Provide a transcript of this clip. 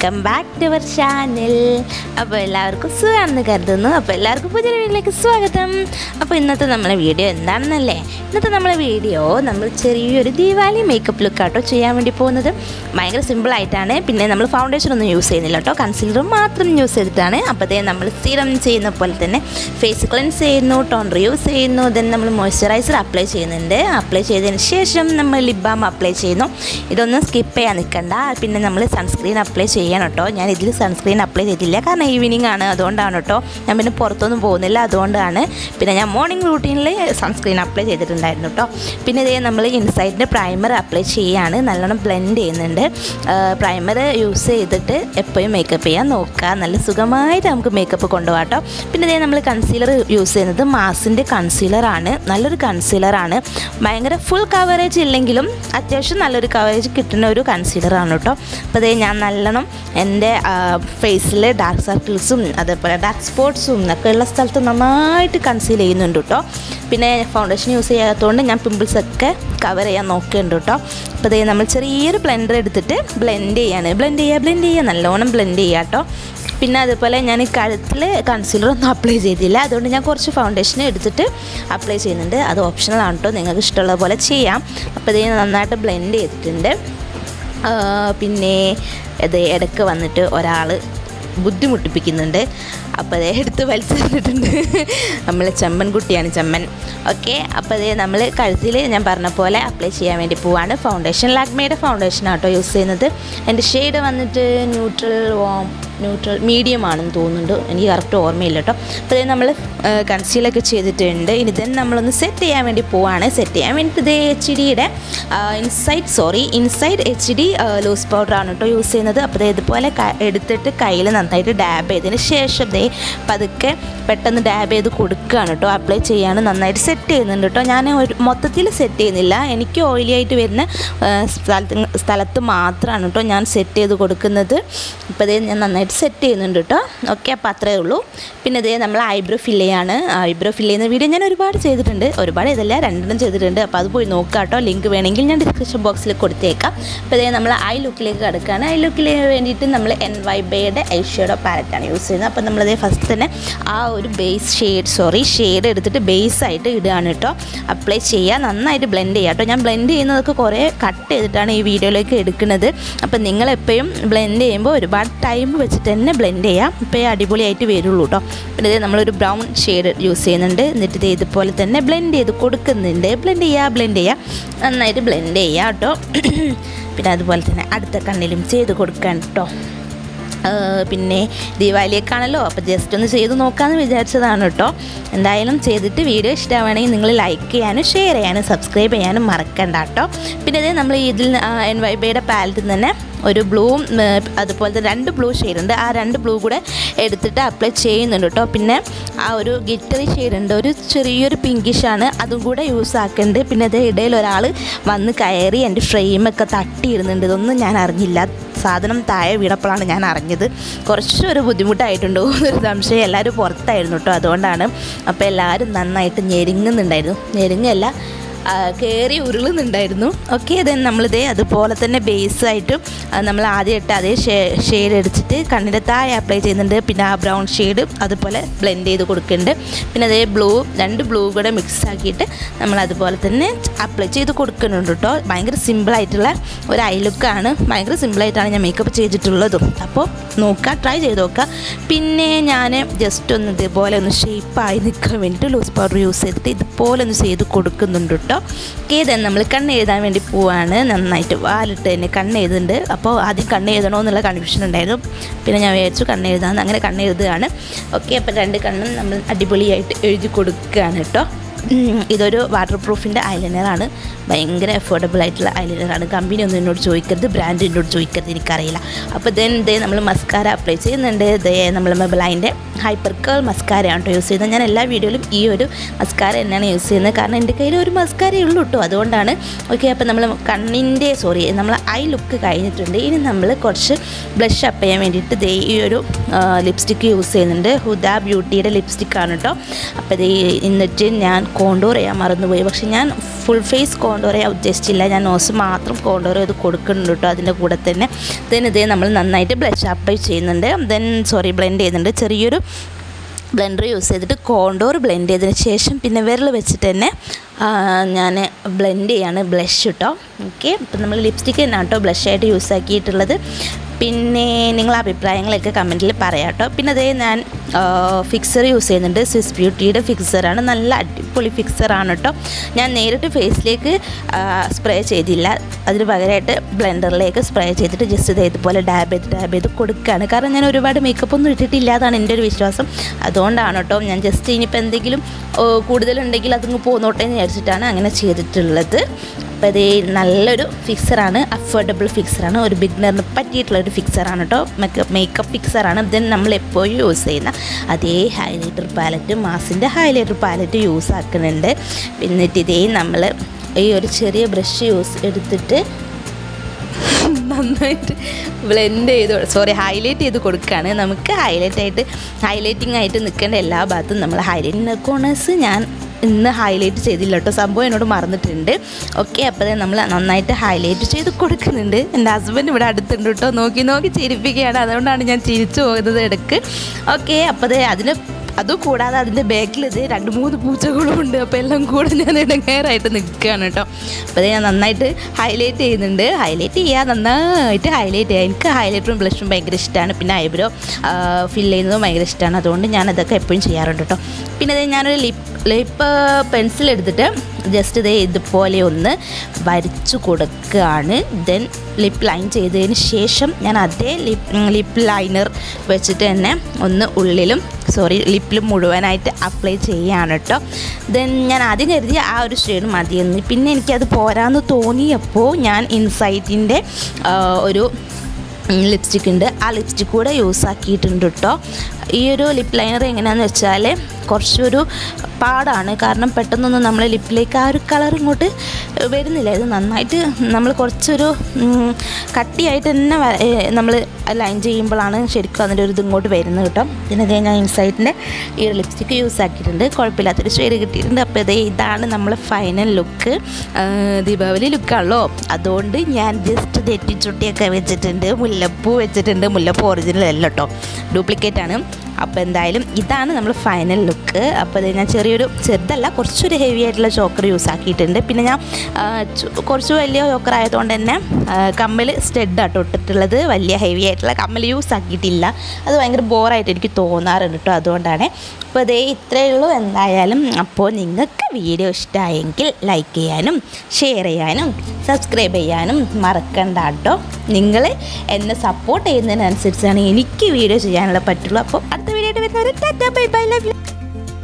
welcome back to our channel അപ്പോൾ എല്ലാവർക്കും സുഖമാണെന്ന് കരുതുന്നു അപ്പോൾ എല്ലാവർക്കും പുതിയ വീഡിയോയിലേക്ക് സ്വാഗതം അപ്പോൾ ഇന്നത്തെ നമ്മളെ വീഡിയോ എന്താണെന്നല്ലേ ഇന്നത്തെ നമ്മളെ വീഡിയോ നമ്മൾ ചെറിയൊരു ദീപാവലി മേക്കപ്പ് ലുക്ക് ആട്ടോ ചെയ്യാൻ വേണ്ടി പോകുന്നത് ഭയങ്കര സിമ്പിളായിട്ടാണ് പിന്നെ നമ്മൾ ഫൗണ്ടേഷൻ ഒന്നും യൂസ് ചെയ്യുന്നില്ല കേട്ടോ കൺസീലർ മാത്രം യൂസ് ചെയ്തിട്ടാണ് അപ്പോൾ അതേ നമ്മൾ സ്ഥിരം ചെയ്യുന്ന പോലെ തന്നെ ഫേസ് ക്ലെൻസ് ചെയ്യുന്നു ടോണർ യൂസ് ചെയ്യുന്നു ദെൻ നമ്മൾ മോയ്സ്ചറൈസർ അപ്ലൈ ചെയ്യുന്നുണ്ട് അപ്ലൈ ചെയ്തതിന് ശേഷം നമ്മൾ ലിപ് ബാം അപ്ലൈ ചെയ്യുന്നു ഇതൊന്നും സ്കിപ്പ് ചെയ്യാൻ നിൽക്കണ്ട പിന്നെ നമ്മൾ സൺസ്ക്രീൻ അപ്ലൈ ചെയ്യണം കേട്ടോ ഞാൻ ഇതിൽ സൺസ്ക്രീൻ അപ്ലൈ ചെയ്തിട്ടില്ല കാരണം ഈവനിങ് ആണ് അതുകൊണ്ടാണ് കേട്ടോ ഞാൻ പിന്നെ പുറത്തൊന്നും പോകുന്നില്ല അതുകൊണ്ടാണ് പിന്നെ ഞാൻ മോർണിംഗ് റൂട്ടീനിൽ സൺസ്ക്രീൻ അപ്ലൈ ചെയ്തിട്ടുണ്ടായിരുന്നു കേട്ടോ പിന്നെ ഇതേ നമ്മൾ ഇൻസൈഡിൻ്റെ പ്രൈമർ അപ്ലൈ ചെയ്യാണ് നല്ലോണം ബ്ലെൻഡ് ചെയ്യുന്നുണ്ട് പ്രൈമർ യൂസ് ചെയ്തിട്ട് എപ്പോഴും മേക്കപ്പ് ചെയ്യാൻ നോക്കുക നല്ല സുഖമായിട്ട് നമുക്ക് മേക്കപ്പ് കൊണ്ടുപോകാം കേട്ടോ പിന്നെ ഇതേ നമ്മൾ കൺസീലർ യൂസ് ചെയ്യുന്നത് മാസിൻ്റെ കൺസീലറാണ് നല്ലൊരു കൺസീലറാണ് ഭയങ്കര ഫുൾ കവറേജ് ഇല്ലെങ്കിലും അത്യാവശ്യം നല്ലൊരു കവറേജ് കിട്ടുന്ന ഒരു കൺസീലറാണ് കേട്ടോ അപ്പോൾ അതേ ഞാൻ നല്ലോണം എൻ്റെ ഫേസിൽ ഡാർക്ക് സർക്കിൾസും അതേപോലെ ഡാർക്ക് സ്പോട്ട്സും ഒക്കെ ഉള്ള സ്ഥലത്ത് നന്നായിട്ട് കൺസീൽ ചെയ്യുന്നുണ്ട് കേട്ടോ പിന്നെ ഫൗണ്ടേഷൻ യൂസ് ചെയ്യാത്തതുകൊണ്ട് ഞാൻ പിമ്പിൾസ് ഒക്കെ കവർ ചെയ്യാൻ നോക്കുന്നുണ്ട് കേട്ടോ അപ്പോൾ അതേ നമ്മൾ ചെറിയൊരു ബ്ലെൻഡർ എടുത്തിട്ട് ബ്ലെൻഡ് ചെയ്യാണ് ബ്ലെൻഡ് ചെയ്യുക ബ്ലെൻഡ് ചെയ്യുക നല്ലോണം ബ്ലെൻഡ് ചെയ്യുക കേട്ടോ പിന്നെ അതുപോലെ ഞാൻ കഴുത്തിൽ കൺസീലർ ഒന്നും അപ്ലൈ ചെയ്തില്ല അതുകൊണ്ട് ഞാൻ കുറച്ച് ഫൗണ്ടേഷൻ എടുത്തിട്ട് അപ്ലൈ ചെയ്യുന്നുണ്ട് അത് ഓപ്ഷണലാണ് കേട്ടോ നിങ്ങൾക്ക് ഇഷ്ടമുള്ള പോലെ ചെയ്യാം അപ്പോൾ ഇത് നന്നായിട്ട് ബ്ലെൻഡ് ചെയ്തിട്ടുണ്ട് പിന്നെ ഇത് ഇടയ്ക്ക് വന്നിട്ട് ഒരാൾ ബുദ്ധിമുട്ടിപ്പിക്കുന്നുണ്ട് അപ്പോൾ അതേ എടുത്ത് വലിച്ചെറിഞ്ഞിട്ടുണ്ട് നമ്മൾ ചെമ്മൻ കുട്ടിയാണ് ചെമ്മൻ ഓക്കെ അപ്പോൾ അതേ നമ്മൾ കഴുത്തിൽ ഞാൻ പറഞ്ഞ പോലെ അപ്ലൈ ചെയ്യാൻ വേണ്ടി പോവാണ് ഫൗണ്ടേഷൻ ലാക്മേയുടെ ഫൗണ്ടേഷൻ ആട്ടോ യൂസ് ചെയ്യുന്നത് എൻ്റെ ഷെയ്ഡ് വന്നിട്ട് ന്യൂട്രൽ വോം ന്യൂട്രൽ മീഡിയം ആണെന്ന് തോന്നുന്നുണ്ട് എനിക്ക് കറക്റ്റ് ഓർമ്മയില്ല കേട്ടോ അപ്പോൾ ഇത് നമ്മൾ കൺസീലൊക്കെ ചെയ്തിട്ടുണ്ട് ഇനി ദെൻ നമ്മളൊന്ന് സെറ്റ് ചെയ്യാൻ വേണ്ടി പോവാണ് സെറ്റ് ചെയ്യാൻ വേണ്ടിയിട്ട് ഇത് എച്ച് ഡിയുടെ inside sorry inside H D loose പൗഡറാണ് കേട്ടോ യൂസ് ചെയ്യുന്നത് അപ്പോൾ ഇത് ഇതുപോലെ എടുത്തിട്ട് കയ്യിൽ നന്നായിട്ട് ഡാബ് ചെയ്തതിന് ശേഷം ദേ പതുക്കെ പെട്ടെന്ന് ഡാബ് ചെയ്ത് കൊടുക്കുകയാണ് കേട്ടോ അപ്ലൈ ചെയ്യാണ് നന്നായിട്ട് സെറ്റ് ചെയ്യുന്നുണ്ട് കേട്ടോ ഞാൻ ഒരു മൊത്തത്തിൽ സെറ്റ് ചെയ്യുന്നില്ല എനിക്ക് ഓയിലി ആയിട്ട് വരുന്ന സ്ഥലത്ത് സ്ഥലത്ത് മാത്രമാണ് കേട്ടോ ഞാൻ സെറ്റ് ചെയ്ത് കൊടുക്കുന്നത് ഇപ്പോൾ ഇതേ ഞാൻ നന്നായിട്ട് സെറ്റ് ചെയ്യുന്നുണ്ട് കേട്ടോ ഓക്കെ അപ്പോൾ അത്രയേ ഉള്ളൂ പിന്നെ ഇതേ നമ്മൾ ഐബ്രോ ഫില്ല് ചെയ്യാണ് ഐബ്രോ ഫില്ല് ചെയ്യുന്ന വീഡിയോ ഞാൻ ഒരുപാട് ചെയ്തിട്ടുണ്ട് ഒരുപാട് ഇതല്ല രണ്ടെണ്ണം ചെയ്തിട്ടുണ്ട് അപ്പോൾ അത് പോയി നോക്കാം കേട്ടോ ലിങ്ക് വേണമെങ്കിൽ ഞാൻ ഡിസ്ക്രിപ്ഷൻ ബോക്സിൽ കൊടുത്തേക്കാം അപ്പോൾ ഇതേ നമ്മൾ ഐ ലുക്കിലേക്ക് കിടക്കുകയാണ് ഐ ലുക്കിലേക്ക് വേണ്ടിയിട്ട് നമ്മൾ എൻ വൈ ബേയുടെ ഐ ഷെയ്ഡോ പാലറ്റാണ് യൂസ് ചെയ്യുന്നത് അപ്പോൾ നമ്മളിതേ ഫസ്റ്റ് തന്നെ ആ ഒരു ബേസ് ഷെയ്ഡ് സോറി ഷെയ്ഡ് എടുത്തിട്ട് ബേസ് ആയിട്ട് ഇടുകയാണ് കേട്ടോ അപ്ലൈ ചെയ്യുക നന്നായിട്ട് ബ്ലെൻഡ് ചെയ്യുക കേട്ടോ ഞാൻ ബ്ലെൻഡ് ചെയ്യുന്നതൊക്കെ കുറേ കട്ട് ചെയ്തിട്ടാണ് ഈ വീഡിയോയിലേക്ക് എടുക്കുന്നത് അപ്പോൾ നിങ്ങൾ എപ്പോഴും ബ്ലെൻഡ് ചെയ്യുമ്പോൾ ഒരുപാട് ടൈം വെച്ചിട്ട് തന്നെ ബ്ലെൻഡ് ചെയ്യാം ഇപ്പോൾ അടിപൊളിയായിട്ട് വരുള്ളൂ കേട്ടോ പിന്നെ ഇത് നമ്മളൊരു ബ്രൗൺ ഷെയ്ഡ് യൂസ് ചെയ്യുന്നുണ്ട് എന്നിട്ട് ഇത് ഇതുപോലെ തന്നെ ബ്ലെൻഡ് ചെയ്ത് കൊടുക്കുന്നുണ്ട് ബ്ലെൻഡ് ചെയ്യുക ബ്ലെൻഡ് ചെയ്യുക നന്നായിട്ട് ബ്ലെൻഡ് ചെയ്യുക കേട്ടോ പിന്നെ അതുപോലെ തന്നെ അടുത്ത കണ്ണിലും ചെയ്ത് കൊടുക്കാൻ കേട്ടോ പിന്നെ ദീപാവലിയൊക്കെയാണല്ലോ അപ്പോൾ ജസ്റ്റ് ഒന്ന് ചെയ്ത് നോക്കാമെന്ന് വിചാരിച്ചതാണ് കേട്ടോ എന്തായാലും ചെയ്തിട്ട് വീഡിയോ ഇഷ്ടമാണെങ്കിൽ നിങ്ങൾ ലൈക്ക് ചെയ്യാനും ഷെയർ ചെയ്യാനും സബ്സ്ക്രൈബ് ചെയ്യാനും മറക്കണ്ട കേട്ടോ പിന്നെ ഇത് നമ്മൾ ഇതിൽ എൻ വൈ ബിയുടെ പാലറ്റിൽ തന്നെ ഒരു ബ്ലൂവും അതുപോലെ തന്നെ രണ്ട് ബ്ലൂ ഷെയ്ഡ് ഉണ്ട് ആ രണ്ട് ബ്ലൂ കൂടെ എടുത്തിട്ട് അപ്ലൈ ചെയ്യുന്നുണ്ട് കേട്ടോ പിന്നെ ആ ഒരു ഗിറ്ററി ഷെയ്ഡ് ഉണ്ട് ഒരു ചെറിയൊരു പിങ്കിഷാണ് അതും കൂടെ യൂസ് ആക്കുന്നുണ്ട് പിന്നെ അത് ഇടയിൽ ഒരാൾ വന്ന് കയറി എൻ്റെ ഫ്രെയിമൊക്കെ തട്ടിയിടുന്നുണ്ട് ഇതൊന്നും ഞാൻ അറിഞ്ഞില്ല സാധനം താഴെ വീണപ്പോഴാണ് ഞാൻ അറിഞ്ഞത് കുറച്ചൊരു ബുദ്ധിമുട്ടായിട്ടുണ്ടോ എന്നൊരു സംശയം എല്ലാവരും പുറത്തായിരുന്നു കേട്ടോ അതുകൊണ്ടാണ് അപ്പോൾ എല്ലാവരും നന്നായിട്ട് ഞെരുങ്ങുന്നുണ്ടായിരുന്നു ഞെരുങ്ങല്ല കയറി ഉരുളുന്നുണ്ടായിരുന്നു ഓക്കെ ദെൻ നമ്മളിതേ അതുപോലെ തന്നെ ബേസായിട്ടും നമ്മൾ ആദ്യമായിട്ട് അതേ ഷെയ്ഡ് അടിച്ചിട്ട് കണ്ണിൻ്റെ താഴെ അപ്ലൈ ചെയ്യുന്നുണ്ട് പിന്നെ ആ ബ്രൗൺ ഷെയ്ഡ് അതുപോലെ ബ്ലെൻഡ് ചെയ്ത് കൊടുക്കുന്നുണ്ട് പിന്നെ അതേ ബ്ലൂ രണ്ട് ബ്ലൂ കൂടെ മിക്സ് ആക്കിയിട്ട് നമ്മൾ അതുപോലെ തന്നെ അപ്ലൈ ചെയ്ത് കൊടുക്കുന്നുണ്ട് കേട്ടോ ഭയങ്കര സിമ്പിളായിട്ടുള്ള ഒരു ഐ ലുക്കാണ് ഭയങ്കര സിമ്പിളായിട്ടാണ് ഞാൻ മേക്കപ്പ് ചെയ്തിട്ടുള്ളതും അപ്പോൾ നോക്കുക ട്രൈ ചെയ്ത് നോക്കുക പിന്നെ ഞാൻ ജസ്റ്റ് ഒന്ന് ഇതുപോലെ ഒന്ന് ഷേപ്പായി നിൽക്കാൻ വേണ്ടിയിട്ട് ലൂസ് പൗഡർ യൂസ് ചെയ്തിട്ട് ഇതുപോലെ ഒന്ന് ചെയ്ത് കൊടുക്കുന്നുണ്ട് കേട്ടോ ഓക്കെ ദെൻ നമ്മൾ കണ്ണ് എഴുതാൻ വേണ്ടി പോവാണ് നന്നായിട്ട് വാലിട്ട് തന്നെ കണ്ണ് എഴുതുന്നുണ്ട് അപ്പോൾ ആദ്യം കണ്ണ് എഴുതണോ എന്നുള്ള കൺഫ്യൂഷൻ ഉണ്ടായിരുന്നു പിന്നെ ഞാൻ വിചാരിച്ചു കണ്ണ് എഴുതാമെന്ന് അങ്ങനെ കണ്ണ് എഴുതുകയാണ് ഓക്കെ അപ്പോൾ രണ്ട് കണ്ണും നമ്മൾ അടിപൊളിയായിട്ട് എഴുതി കൊടുക്കുകയാണ് കേട്ടോ ഇതൊരു വാട്ടർ പ്രൂഫിൻ്റെ ഐലൈനറാണ് ഭയങ്കര അഫോർഡബിൾ ആയിട്ടുള്ള ഐലൈനറാണ് കമ്പനി ഒന്നും എന്നോട് ചോദിക്കരുത് ബ്രാൻഡ് എന്നോട് ചോദിക്കരുത് എനിക്കറിയില്ല അപ്പോൾ ദെൻ ദേ നമ്മൾ മസ്കാര അപ്ലൈ ചെയ്യുന്നുണ്ട് ദേ നമ്മൾ മെബലൈൻ്റെ ഹൈപ്പർ കേൾ മസ്കാരയാണ് കേട്ടോ യൂസ് ചെയ്യുന്നത് ഞാൻ എല്ലാ വീഡിയോയിലും ഈ ഒരു മസ്കാര തന്നെയാണ് യൂസ് ചെയ്യുന്നത് കാരണം എൻ്റെ കയ്യിൽ ഒരു മസ്കാരയേ ഉള്ളൂ കേട്ടോ അതുകൊണ്ടാണ് ഓക്കെ അപ്പോൾ നമ്മൾ കണ്ണിൻ്റെ സോറി നമ്മൾ ഐ ലുക്ക് കഴിഞ്ഞിട്ടുണ്ട് ഇനി നമ്മൾ കുറച്ച് ബ്ലഷ് അപ്പ് ചെയ്യാൻ വേണ്ടിയിട്ട് ദേ ഈ ഒരു ലിപ്സ്റ്റിക്ക് യൂസ് ചെയ്യുന്നുണ്ട് ഹുദ ബ്യൂട്ടിയുടെ ലിപ്സ്റ്റിക്കാണ് കേട്ടോ അപ്പോൾ ഇത് എന്നിട്ട് ഞാൻ കോണ്ടൂർ ചെയ്യാൻ മറന്നുപോയി പക്ഷെ ഞാൻ ഫുൾ ഫേസ് കോണ്ടോർ ഞാൻ ഉദ്ദേശിച്ചില്ല ഞാൻ നോസ് മാത്രം കോണ്ടോർ ചെയ്ത് കൊടുക്കുന്നുണ്ട് കേട്ടോ അതിൻ്റെ കൂടെ തന്നെ ദെൻ ഇതേ നമ്മൾ നന്നായിട്ട് ബ്ലഷ് അപ്ലൈ ചെയ്യുന്നുണ്ട് ദെൻ സോറി ബ്ലെൻഡ് ചെയ്യുന്നുണ്ട് ചെറിയൊരു ബ്ലെൻഡർ യൂസ് ചെയ്തിട്ട് കോണ്ടോർ ബ്ലെൻഡ് ചെയ്തതിന് ശേഷം പിന്നെ വിരൽ വെച്ചിട്ട് തന്നെ ഞാൻ ബ്ലെൻഡ് ചെയ്യാണ് ബ്ലഷ് കേട്ടോ ഓക്കെ ഇപ്പം നമ്മൾ ലിപ്സ്റ്റിക്ക് തന്നെ കേട്ടോ ബ്ലഷായിട്ട് യൂസ് ആക്കിയിട്ടുള്ളത് പിന്നെ നിങ്ങളെ അഭിപ്രായങ്ങളൊക്കെ കമൻറ്റിൽ പറയാം കേട്ടോ പിന്നെ അതേ ഞാൻ ഫിക്സർ യൂസ് ചെയ്യുന്നുണ്ട് സ്വിസ് ബ്യൂട്ടിയുടെ ഫിക്സറാണ് നല്ല അടിപൊളി ഫിക്സറാണ് കേട്ടോ ഞാൻ നേരിട്ട് ഫേസിലേക്ക് സ്പ്രേ ചെയ്തില്ല അതിന് പകരമായിട്ട് ബ്ലെൻഡറിലേക്ക് സ്പ്രേ ചെയ്തിട്ട് ജസ്റ്റ് ഇത് ഇതുപോലെ ഡാബ് ചെയ്ത് ഡാബ് ചെയ്ത് കൊടുക്കുകയാണ് കാരണം ഞാൻ ഒരുപാട് മേക്കപ്പ് ഒന്നും ഇട്ടിട്ടില്ല അതാണ് എൻ്റെ ഒരു വിശ്വാസം അതുകൊണ്ടാണ് കേട്ടോ ഞാൻ ജസ്റ്റ് ഇനിയിപ്പോൾ എന്തെങ്കിലും ഓ, കൂടുതലുണ്ടെങ്കിൽ അതങ്ങ് പോന്നോട്ടെ എന്ന് വിചാരിച്ചിട്ടാണ് അങ്ങനെ ചെയ്തിട്ടുള്ളത് അപ്പോൾ ഇത് നല്ലൊരു ഫിക്സറാണ് അഫോർഡബിൾ ഫിക്സറാണ് ഒരു ബിഗ്നറിന് പറ്റിയിട്ടുള്ള ഒരു ഫിക്സറാണ് കേട്ടോ മേക്കപ്പ് മേക്കപ്പ് ഫിക്സറാണ് ദെൻ നമ്മൾ എപ്പോഴും യൂസ് ചെയ്യുന്ന അതേ ഹൈലൈറ്റർ പാലറ്റ് മാസിൻ്റെ ഹൈലൈറ്റർ പാലറ്റ് യൂസ് ആക്കുന്നുണ്ട് എന്നിട്ട് ഇതേ നമ്മൾ ഈ ഒരു ചെറിയ ബ്രഷ് യൂസ് എടുത്തിട്ട് നന്നായിട്ട് ബ്ലെൻഡ് ചെയ്ത് സോറി ഹൈലൈറ്റ് ചെയ്ത് കൊടുക്കുകയാണ് നമുക്ക് ഹൈലൈറ്റ് ആയിട്ട് ഹൈലൈറ്റിംഗ് ആയിട്ട് നിൽക്കേണ്ട എല്ലാ ഭാഗത്തും നമ്മൾ ഹൈലൈറ്റിംഗ് കോണേഴ്സ് ഞാൻ ഇന്ന് ഹൈലൈറ്റ് ചെയ്തില്ല കേട്ടോ സംഭവം എന്നോട് മറന്നിട്ടുണ്ട് ഓക്കെ അപ്പോൾ നമ്മൾ നന്നായിട്ട് ഹൈലൈറ്റ് ചെയ്ത് കൊടുക്കുന്നുണ്ട് എൻ്റെ ഹസ്ബൻഡ് ഇവിടെ അടുത്തുണ്ട് കേട്ടോ നോക്കി നോക്കി ചിരിപ്പിക്കുകയാണ് അതുകൊണ്ടാണ് ഞാൻ ചിരിച്ചു പോകുന്നത് ഇടയ്ക്ക് ഓക്കെ അപ്പോൾ അത് അതിന് അതുകൂടാതെ അതിൻ്റെ ബാക്കിൽ ഇത് രണ്ട് മൂന്ന് പൂച്ചകളും ഉണ്ട് അപ്പോൾ എല്ലാം കൂടെ ഞാൻ ഇടങ്ങേറായിട്ട് നിൽക്കുകയാണ് കേട്ടോ അപ്പോൾ അത് ഞാൻ നന്നായിട്ട് ഹൈലൈറ്റ് ചെയ്യുന്നുണ്ട് ഹൈലൈറ്റ് ചെയ്യുക നന്നായിട്ട് ഹൈലൈറ്റ് ചെയ്യുക എനിക്ക് ഹൈലൈറ്ററും ബ്ലഷും ഭയങ്കര ഇഷ്ടമാണ് പിന്നെ ഐബ്രോ ഫിൽ ചെയ്യുന്നതും ഭയങ്കര ഇഷ്ടമാണ് അതുകൊണ്ട് ഞാൻ അതൊക്കെ എപ്പോഴും ചെയ്യാറുണ്ട് കേട്ടോ പിന്നെ അത് ഞാനൊരു ലിപ്പ് ലിപ്പ് പെൻസിൽ എടുത്തിട്ട് ജസ്റ്റ് ഇതേ ഇതുപോലെ ഒന്ന് വരച്ചു കൊടുക്കുകയാണ് ദെൻ ലിപ്പ് ലൈൻ ചെയ്തതിന് ശേഷം ഞാൻ അതേ ലിപ്പ് ലിപ്പ് ലൈനർ വെച്ചിട്ട് തന്നെ ഒന്ന് ഉള്ളിലും സോറി ലിപ്പിൽ മുഴുവനായിട്ട് അപ്ലൈ ചെയ്യുകയാണ് കേട്ടോ ദെൻ ഞാൻ ആദ്യം കരുതി ആ ഒരു ഷെയ്ഡ് മതിയെന്ന് പിന്നെ എനിക്കത് പോരാന്ന് തോന്നിയപ്പോൾ ഞാൻ ഇൻസൈറ്റിൻ്റെ ഒരു ലിപ്സ്റ്റിക് ഉണ്ട് ആ ലിപ്സ്റ്റിക് കൂടെ യൂസ് ആക്കിയിട്ടുണ്ട് കേട്ടോ ഈ ഒരു ലിപ്പ് ലൈനർ എങ്ങനെയാണെന്ന് വെച്ചാൽ കുറച്ചൊരു പാടാണ് കാരണം പെട്ടെന്നൊന്നും നമ്മൾ ലിപ്പിലേക്ക് ആ ഒരു കളർ ഇങ്ങോട്ട് വരുന്നില്ല ഇത് നന്നായിട്ട് നമ്മൾ കുറച്ചൊരു ഉം, കട്ടിയായിട്ട് തന്നെ നമ്മൾ ലൈൻ ചെയ്യുമ്പോഴാണ് ശരിക്കും അതിൻ്റെ ഒരു ഇത് ഇങ്ങോട്ട് വരുന്നത് കേട്ടോ പിന്നെ ഇതേ ഞാൻ ഇൻസൈറ്റിൻ്റെ ഈ ഒരു ലിപ്സ്റ്റിക്ക് യൂസ് ആക്കിയിട്ടുണ്ട് കുഴപ്പമില്ലാത്തൊരു ഷെയ്ഡ് കിട്ടിയിട്ടുണ്ട് അപ്പോൾ ഇതേ ഇതാണ് നമ്മൾ ഫൈനൽ ലുക്ക് ദീപാവലി ലുക്കാണല്ലോ അതുകൊണ്ട് ഞാൻ ജസ്റ്റ് തെറ്റിച്ചുട്ടിയൊക്കെ വെച്ചിട്ടുണ്ട് മുല്ലപ്പൂ വെച്ചിട്ടുണ്ട് മുല്ലപ്പൂ ഒറിജിനൽ അല്ല കേട്ടോ ഡ്യൂപ്ലിക്കേറ്റ് ആണ് അപ്പോൾ എന്തായാലും ഇതാണ് നമ്മൾ ഫൈനൽ ലുക്ക് അപ്പോൾ ഇത് ഞാൻ ചെറിയൊരു ചെറുതല്ല കുറച്ചൊരു ഹെവി ആയിട്ടുള്ള ചോക്കർ യൂസ് ആക്കിയിട്ടുണ്ട് പിന്നെ ഞാൻ ആ, ചു- കുറച്ച് വലിയ ചോക്കർ ആയതുകൊണ്ട് തന്നെ ആ, കമ്മൽ സ്റ്റെഡാട്ടോ ഇട്ടിട്ടുള്ളത് വലിയ ഹെവി ആയിട്ടുള്ള കമ്മൽ യൂസ് ആക്കിയിട്ടില്ല അത് ഭയങ്കര ബോറായിട്ട് എനിക്ക് തോന്നാറുണ്ട് കേട്ടോ അതുകൊണ്ടാണ് അപ്പോൾ ഇതേ ഇത്രയേ ഉള്ളൂ എന്തായാലും അപ്പോൾ നിങ്ങൾക്ക് വീഡിയോ ഇഷ്ടമായെങ്കിൽ ലൈക്ക് ചെയ്യാനും ഷെയർ ചെയ്യാനും സബ്സ്ക്രൈബ് ചെയ്യാനും മറക്കണ്ട കേട്ടോ നിങ്ങൾ എന്നെ സപ്പോർട്ട് ചെയ്യുന്നതിനനുസരിച്ചാണ് എനിക്ക് വീഡിയോ ചെയ്യാനുള്ള പറ്റുള്ളൂ അപ്പോൾ അടുത്ത വീഡിയോ ആയിട്ട് വരുന്നവരെ tata bye bye love U